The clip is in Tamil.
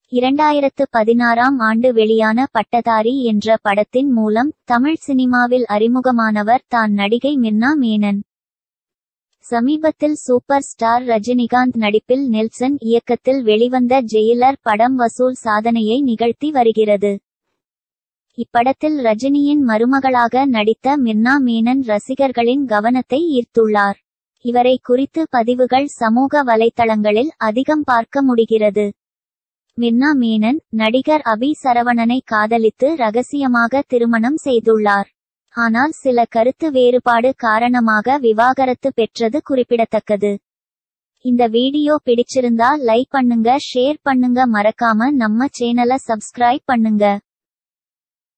இரண்டாயிரத்து பதினாறாம் ஆண்டு வெளியான பட்டதாரி என்ற படத்தின் மூலம் தமிழ் சினிமாவில் அறிமுகமானவர் தான் நடிகை மிர்னா மேனன் சமீபத்தில் சூப்பர் ஸ்டார் ரஜினிகாந்த் நடிப்பில் நெல்சன் இயக்கத்தில் வெளிவந்த ஜெயிலர் படம் வசூல் சாதனையை நிகழ்த்தி வருகிறது இப்படத்தில் ரஜினியின் மருமகளாக நடித்த மிர்னா மேனன் ரசிகர்களின் கவனத்தை ஈர்த்துள்ளார் இவரை குறித்து பதிவுகள் சமூக வலைத்தளங்களில் அதிகம் பார்க்க முடிகிறது மிர்னா மேனன் நடிகர் அபி சரவணனை காதலித்து ரகசியமாக திருமணம் செய்துள்ளார் ஆனால் சில கருத்து வேறுபாடு காரணமாக விவாகரத்து பெற்றது குறிப்பிடத்தக்கது இந்த வீடியோ பிடிச்சிருந்தா லைக் பண்ணுங்க ஷேர் பண்ணுங்க மறக்காம நம்ம சேனலை சப்ஸ்கிரைப் பண்ணுங்க